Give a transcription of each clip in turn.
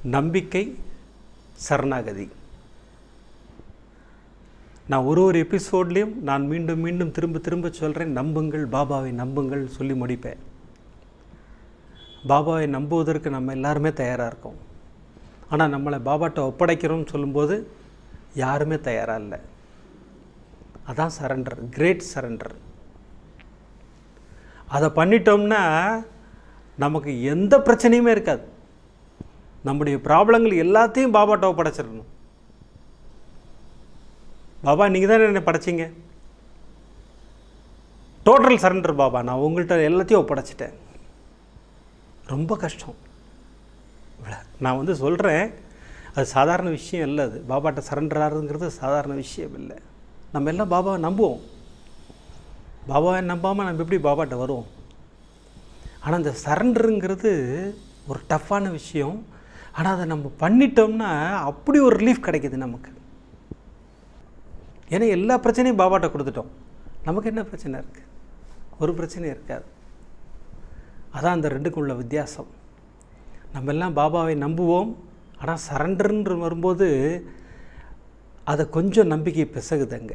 நம்பிக்கை சரணாகதி நான் ஒரு ஒரு எபிசோட்லேயும் நான் மீண்டும் மீண்டும் திரும்ப திரும்ப சொல்கிறேன் நம்புங்கள் பாபாவை நம்புங்கள் சொல்லி முடிப்பேன் பாபாவை நம்புவதற்கு நம்ம எல்லாருமே தயாராக இருக்கோம் ஆனால் நம்மளை பாபாட்ட ஒப்படைக்கிறோம்னு சொல்லும்போது யாருமே தயாராக இல்லை அதான் சரண்டர் கிரேட் சரண்டர் அதை பண்ணிட்டோம்னா நமக்கு எந்த பிரச்சனையுமே இருக்காது நம்முடைய ப்ராப்ளங்கள் எல்லாத்தையும் பாபாட்ட ஒப்படைச்சிடணும் பாபா நீங்கள் தானே என்னை படைச்சிங்க டோட்டல் சரண்டர் பாபா நான் உங்கள்கிட்ட எல்லாத்தையும் ஒப்படைச்சிட்டேன் ரொம்ப கஷ்டம் நான் வந்து சொல்கிறேன் அது சாதாரண விஷயம் இல்லை அது பாபாட்ட சரண்டர் ஆகிறதுங்கிறது சாதாரண விஷயம் இல்லை நம்ம எல்லாம் பாபாவை நம்புவோம் பாபாவை நம்பாமல் நம்ம எப்படி பாபாட்ட வருவோம் ஆனால் இந்த சரண்டருங்கிறது ஒரு டஃப்பான விஷயம் ஆனால் அதை நம்ம பண்ணிட்டோம்னா அப்படி ஒரு ரிலீஃப் கிடைக்குது நமக்கு ஏன்னா எல்லா பிரச்சனையும் பாபாட்ட கொடுத்துட்டோம் நமக்கு என்ன பிரச்சனை இருக்குது ஒரு பிரச்சனையும் இருக்காது அதான் அந்த ரெண்டுக்கும் உள்ள வித்தியாசம் நம்ம எல்லாம் பாபாவை நம்புவோம் ஆனால் சரண்டர்ன்ற வரும்போது அதை கொஞ்சம் நம்பிக்கை பிசகுதுங்க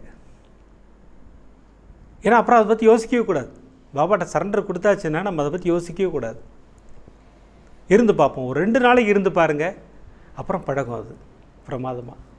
ஏன்னா அப்புறம் அதை பற்றி யோசிக்கவே கூடாது பாபாட்ட சரண்டர் கொடுத்தாச்சுன்னா நம்ம அதை பற்றி யோசிக்கவே கூடாது இருந்து பார்ப்போம் ஒரு ரெண்டு நாளைக்கு இருந்து பாருங்கள் அப்புறம் பழகும் அது பிரமாதமாக